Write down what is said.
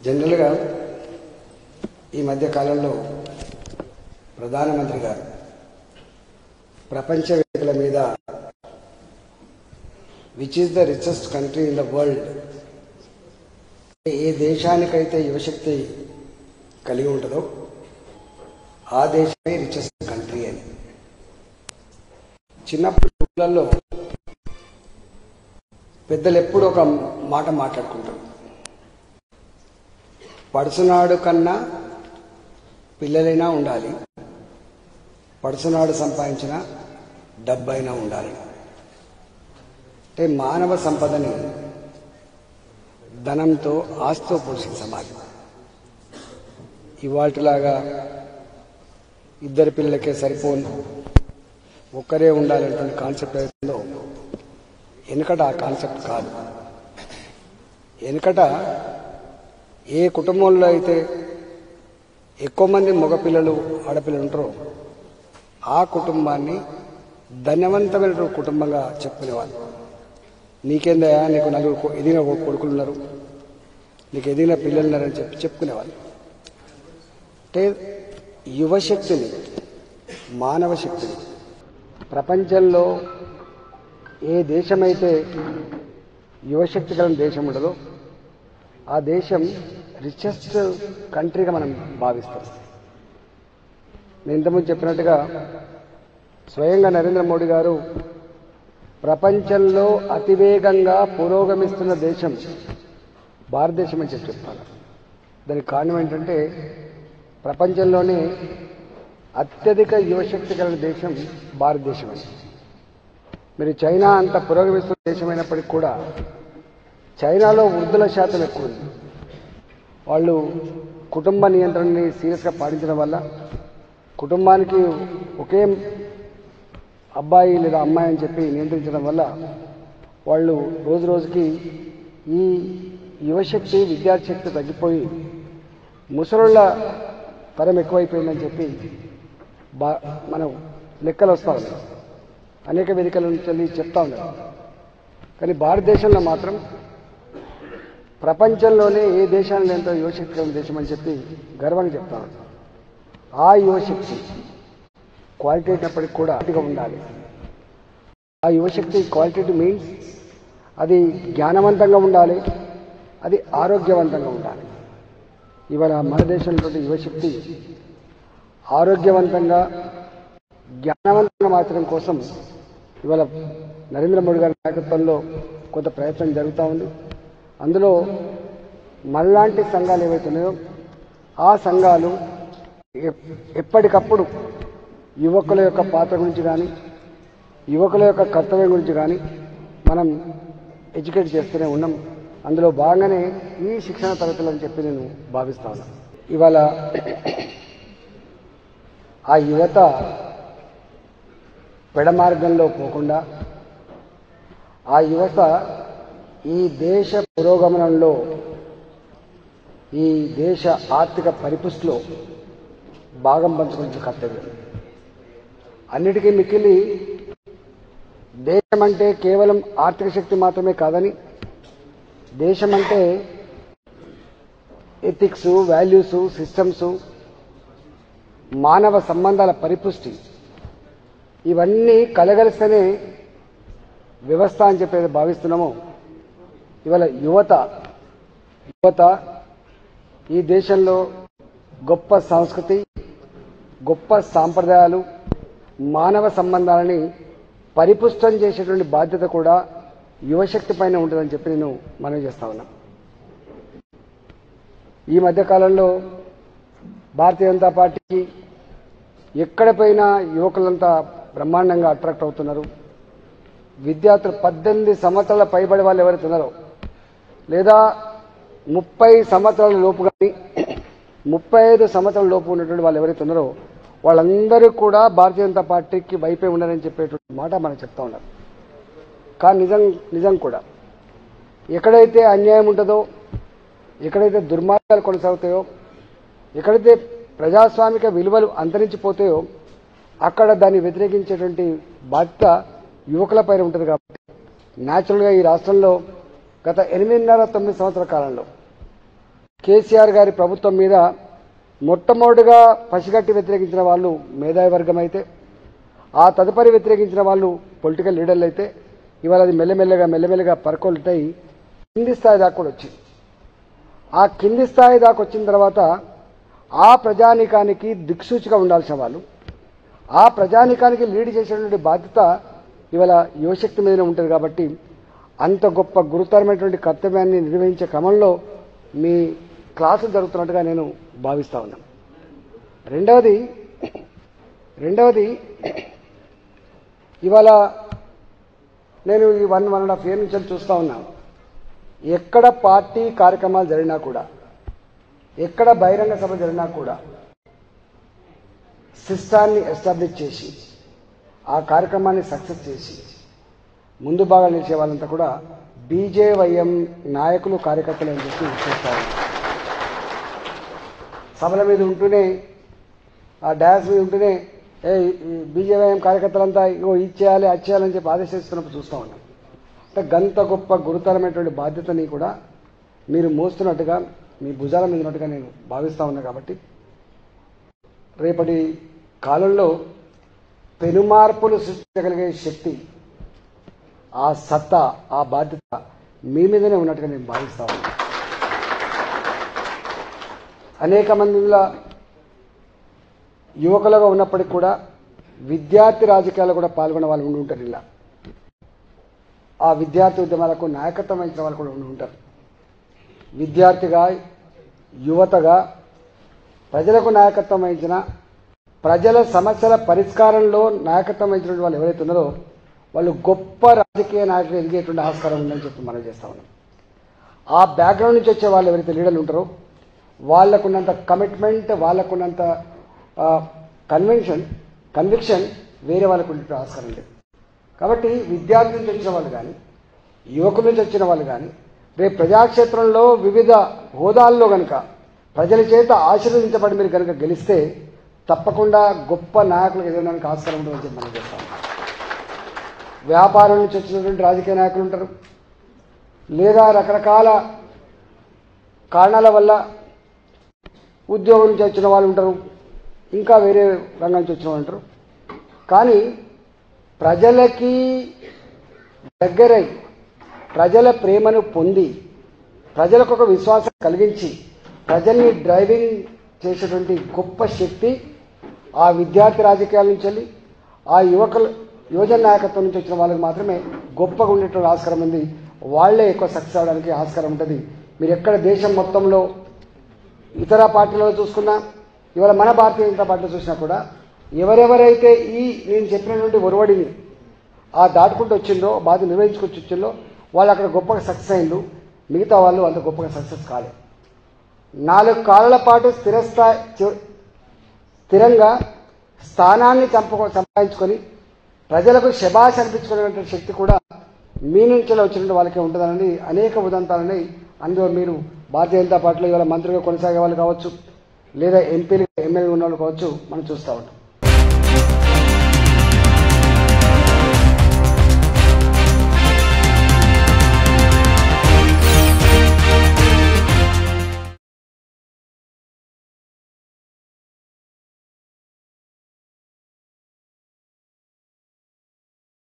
జనరల్గా ఈ మధ్య కాలంలో ప్రధానమంత్రి గారు ప్రపంచ వేదికల మీద which is the richest country in the world ఏ దేశానికైతే యువశక్తి కలిగి ఉంటుందో ఆ దేశమే రిచెస్ట్ కంట్రీ అని చిన్నప్పుడు ఊళ్ళల్లో పెద్దలు ఎప్పుడు ఒక మాట మాట్లాడుకుంటారు పడుసునాడు కన్నా పిల్లలైనా ఉండాలి పడుసునాడు సంపాదించిన డబ్బైనా ఉండాలి అంటే మానవ సంపదని ధనంతో ఆస్తితో పోల్చిన సమాజం ఇవాటిలాగా ఇద్దరు పిల్లలకే సరిపోను ఒక్కరే ఉండాలనేటువంటి కాన్సెప్ట్ ఏదో వెనుకట ఆ కాన్సెప్ట్ కాదు వెనుకట ఏ కుటుంబంలో అయితే ఎక్కువ మంది మగపిల్లలు ఆడపిల్లలు ఉంటారో ఆ కుటుంబాన్ని ధన్యవంతమైన కుటుంబంగా చెప్పుకునేవాళ్ళు నీకేందయా నీకు నలుగురు కొ- ఎదిగిన కొ- కొడుకులు ఉన్నారు నీకు ఎదిగిన పిల్లలు ఉన్నారని చెప్పి చెప్పుకునేవాళ్ళు అంటే యువశక్తిని మానవ శక్తిని ప్రపంచంలో ఏ దేశమైతే యువశక్తి కలిగిన దేశం ఉండదో ఆ దేశం రిచెస్ట్ కంట్రీగా మనం భావిస్తాం నేను ఇంతకుముందు చెప్పినట్టుగా స్వయంగా నరేంద్ర మోడీ గారు ప్రపంచంలో అతివేగంగా పురోగమిస్తున్న దేశం భారతదేశం అని చెప్పి చెప్తాను దానికి కారణం ఏంటంటే ప్రపంచంలోనే అత్యధిక యువశక్తి కలిగిన దేశం భారతదేశం అని మీరు చైనా అంత పురోగమిస్తున్న దేశమైనప్పటికీ కూడా చైనాలో వృద్ధుల శాతం ఎక్కువ ఉంది వాళ్ళు కుటుంబ నియంత్రణని సీరియస్గా పాటించడం వల్ల కుటుంబానికి ఒకే అబ్బాయి లేదా అమ్మాయి అని చెప్పి నియంత్రించడం వల్ల వాళ్ళు రోజు రోజుకి ఈ యువశక్తి విద్యార్థి శక్తి తగ్గిపోయి ముసలుళ్ళ తరం ఎక్కువైపోయిందని చెప్పి బా మనం లెక్కలు వస్తూ ఉన్నాయి అనేక వేదికల నుంచి వెళ్ళి చెప్తా ఉన్నారు కానీ భారతదేశంలో మాత్రం ప్రపంచంలోనే ఏ దేశానికి ఎంతో యువశక్తి కలిగిన దేశం అని చెప్పి గర్వంగా చెప్తా ఉన్నాం ఆ యువశక్తి క్వాలిటీ అయినప్పటికీ కూడా అతిగా ఉండాలి ఆ యువశక్తి క్వాలిటీ మీన్స్ అది జ్ఞానవంతంగా ఉండాలి అది ఆరోగ్యవంతంగా ఉండాలి ఇవాళ మన దేశంలో యువశక్తి ఆరోగ్యవంతంగా జ్ఞానవంతంగా మార్చడం కోసం ఇవాళ నరేంద్ర మోడీ గారి నాయకత్వంలో కొంత ప్రయత్నం జరుగుతూ ఉంది అందులో మనలాంటి సంఘాలు ఏవైతే ఉన్నాయో ఆ సంఘాలు ఎప్- ఎప్పటికప్పుడు యువకుల యొక్క పాత్ర గురించి కానీ యువకుల యొక్క కర్తవ్యం గురించి కానీ మనం ఎడ్యుకేట్ చేస్తూనే ఉన్నాం అందులో భాగంగానే ఈ శిక్షణ తరగతులు అని చెప్పి నేను భావిస్తా ఉన్నాను ఇవాళ ఆ యువత పెడమార్గంలో పోకుండా ఆ యువత ఈ దేశ పురోగమనంలో ఈ దేశ ఆర్థిక పరిపుష్టిలో భాగం పంచుకునే కర్తవ్యం అన్నిటికీ మిక్కిలి దేశం అంటే కేవలం ఆర్థిక శక్తి మాత్రమే కాదని దేశం అంటే ఎథిక్స్ వాల్యూస్ సిస్టమ్స్ మానవ సంబంధాల పరిపుష్టి ఇవన్నీ కలగలిస్తేనే వ్యవస్థ అని చెప్పేది భావిస్తున్నామో ఇవాళ యువత యువత ఈ దేశంలో గొప్ప సంస్కృతి గొప్ప సాంప్రదాయాలు మానవ సంబంధాలని పరిపుష్టం చేసేటువంటి బాధ్యత కూడా యువశక్తి పైన ఉంటుందని చెప్పి నేను మనవి చేస్తా ఉన్నా ఈ మధ్య కాలంలో భారతీయ జనతా పార్టీకి ఎక్కడ పోయినా యువకులంతా బ్రహ్మాండంగా అట్రాక్ట్ అవుతున్నారు విద్యార్థులు పద్దెనిమిది సంవత్సరాల పైబడి వాళ్ళు ఎవరైతే ఉన్నారో లేదా ముప్పై సంవత్సరాల లోపు కానీ ముప్పై ఐదు సంవత్సరాల లోపు ఉన్నటువంటి వాళ్ళు ఎవరైతే ఉన్నారో వాళ్ళందరూ కూడా భారతీయ జనతా పార్టీకి వైపే ఉన్నారని చెప్పేటువంటి మాట మనం చెప్తా ఉన్నారు కానీ నిజం నిజం కూడా ఎక్కడైతే అన్యాయం ఉంటుందో ఎక్కడైతే దుర్మార్గాలు కొనసాగుతాయో ఎక్కడైతే ప్రజాస్వామిక విలువలు అంతరించిపోతాయో అక్కడ దాన్ని వ్యతిరేకించేటువంటి బాధ్యత యువకుల పైన ఉంటుంది కాబట్టి న్యాచురల్గా ఈ రాష్ట్రంలో గత ఎనిమిదిన్నర తొమ్మిది సంవత్సరాల కాలంలో కేసీఆర్ గారి ప్రభుత్వం మీద మొట్టమొదటిగా పసిగట్టి వ్యతిరేకించిన వాళ్ళు మేధావి వర్గం అయితే ఆ తదుపరి వ్యతిరేకించిన వాళ్ళు పొలిటికల్ లీడర్లు అయితే ఇవాళ అది మెల్లమెల్లగా మెల్లమెల్లగా పరకొల్టై కింది స్థాయి దాకా కూడా వచ్చింది ఆ కింది స్థాయి దాకా వచ్చిన తర్వాత ఆ ప్రజానీకానికి దిక్సూచిగా ఉండాల్సిన వాళ్ళు ఆ ప్రజానీకానికి లీడ్ చేసేటువంటి బాధ్యత ఇవాళ యువశక్తి మీదనే ఉంటుంది కాబట్టి అంత గొప్ప గురుతరమైనటువంటి కర్తవ్యాన్ని నిర్వహించే క్రమంలో మీ క్లాసులు జరుగుతున్నట్టుగా నేను భావిస్తా ఉన్నాను రెండవది రెండవది ఇవాళ నేను ఈ one one and half year నుంచి చూస్తా ఉన్నాను ఎక్కడ పార్టీ కార్యక్రమాలు జరిగినా కూడా ఎక్కడ బహిరంగ సభ జరిగినా కూడా సిస్టాన్ని ఎస్టాబ్లిష్ చేసి ఆ కార్యక్రమాన్ని సక్సెస్ చేసి ముందు బాగా నిలిచే వాళ్ళంతా కూడా బీజేవైఎం నాయకులు కార్యకర్తలు అని చెప్పి చూస్తారు సభల మీద ఉంటూనే ఆ డాన్స్ మీద ఉంటూనే ఏ బీజేవైఎం కార్యకర్తలంతా ఇగో ఇది చేయాలి అది చేయాలని చెప్పి ఆదేశిస్తున్నప్పుడు చూస్తూ ఉన్నాం అంటే గంత గొప్ప గురుతరమైనటువంటి బాధ్యతని కూడా మీరు మోస్తున్నట్టుగా మీ భుజాల మీద ఉన్నట్టుగా నేను భావిస్తా ఉన్నా కాబట్టి రేపటి కాలంలో పెనుమార్పులు సృష్టించగలిగే శక్తి ఆ సత్తా ఆ బాధ్యత మీ మీదనే ఉన్నట్టుగా నేను భావిస్తా ఉన్నా అనేక మందిలో యువకులుగా ఉన్నప్పటికీ కూడా విద్యార్థి రాజకీయాల్లో కూడా పాల్గొన్న వాళ్ళు ఉండి ఉంటారు ఇలా ఆ విద్యార్థి ఉద్యమాలకు నాయకత్వం వహించిన వాళ్ళు కూడా ఉండి ఉంటారు విద్యార్థిగా యువతగా ప్రజలకు నాయకత్వం వహించిన ప్రజల సమస్యల పరిష్కారంలో నాయకత్వం వహించిన వాళ్ళు ఎవరైతే ఉన్నారో వాళ్ళు గొప్ప రాజకీయ నాయకులు ఎదిగేటువంటి ఆస్కారం ఉందని చెప్పి మనం చేస్తా ఉన్నాం ఆ బ్యాక్గ్రౌండ్ నుంచి వచ్చే వాళ్ళు ఎవరైతే లీడర్లు ఉంటారో వాళ్ళకున్నంత కమిట్మెంట్ వాళ్ళకున్నంత కన్వెన్షన్ కన్విక్షన్ వేరే వాళ్ళకు ఉండే ఆస్కారం లేదు కాబట్టి విద్యార్థి నుంచి వచ్చిన వాళ్ళు కానీ యువకుల నుంచి వచ్చిన వాళ్ళు కానీ రేపు ప్రజాక్షేత్రంలో వివిధ హోదాల్లో గనక ప్రజల చేత ఆశీర్వదించబడి మీరు కనుక గెలిస్తే తప్పకుండా గొప్ప నాయకులకు ఎదగడానికి ఆస్కారం ఉంటుందని చెప్పి మనం చేస్తాం వ్యాపారం నుంచి వచ్చినటువంటి రాజకీయ నాయకులు ఉంటారు లేదా రకరకాల కారణాల వల్ల ఉద్యోగం నుంచి వచ్చిన వాళ్ళు ఉంటారు ఇంకా వేరే రంగం నుంచి వచ్చిన వాళ్ళు ఉంటారు కానీ ప్రజలకి దగ్గరై ప్రజల ప్రేమను పొంది ప్రజలకు ఒక విశ్వాసం కలిగించి ప్రజల్ని డ్రైవింగ్ చేసేటువంటి గొప్ప శక్తి ఆ విద్యార్థి రాజకీయాల నుంచి వెళ్ళి ఆ యువకుల యువజన నాయకత్వం నుంచి వచ్చిన వాళ్ళకి మాత్రమే గొప్పగా ఉండేటువంటి ఆస్కారం ఉంది వాళ్లే ఎక్కువ సక్సెస్ అవడానికి ఆస్కారం ఉంటుంది మీరు ఎక్కడ దేశం మొత్తంలో ఇతర పార్టీలలో చూసుకున్నా ఇవాళ మన భారతీయ జనతా పార్టీలో చూసినా కూడా ఎవరెవరైతే ఈ నేను చెప్పినటువంటి ఒరవడిని ఆ దాటుకుంటూ వచ్చిందో బాధ నిర్వహించుకొచ్చి వచ్చిందో వాళ్ళు అక్కడ గొప్పగా సక్సెస్ అయిండు మిగతా వాళ్ళు అంత గొప్పగా సక్సెస్ కాలేదు నాలుగు కాలాల పాటు స్థిరస్థాయి చి- స్థిరంగా స్థానాన్ని చంప సంపాదించుకొని ప్రజలకు శబాష్ అనిపించుకునేటువంటి శక్తి కూడా మీ నుంచి వచ్చినటువంటి వాళ్ళకే ఉంటుందని అనేక ఉదంతాలని అందులో మీరు భారతీయ జనతా పార్టీలో ఇవాళ మంత్రిగా కొనసాగే వాళ్ళు కావచ్చు లేదా ఎంపీలు ఎమ్మెల్యే ఉన్న వాళ్ళు కావచ్చు మనం చూస్తూ ఉంటాం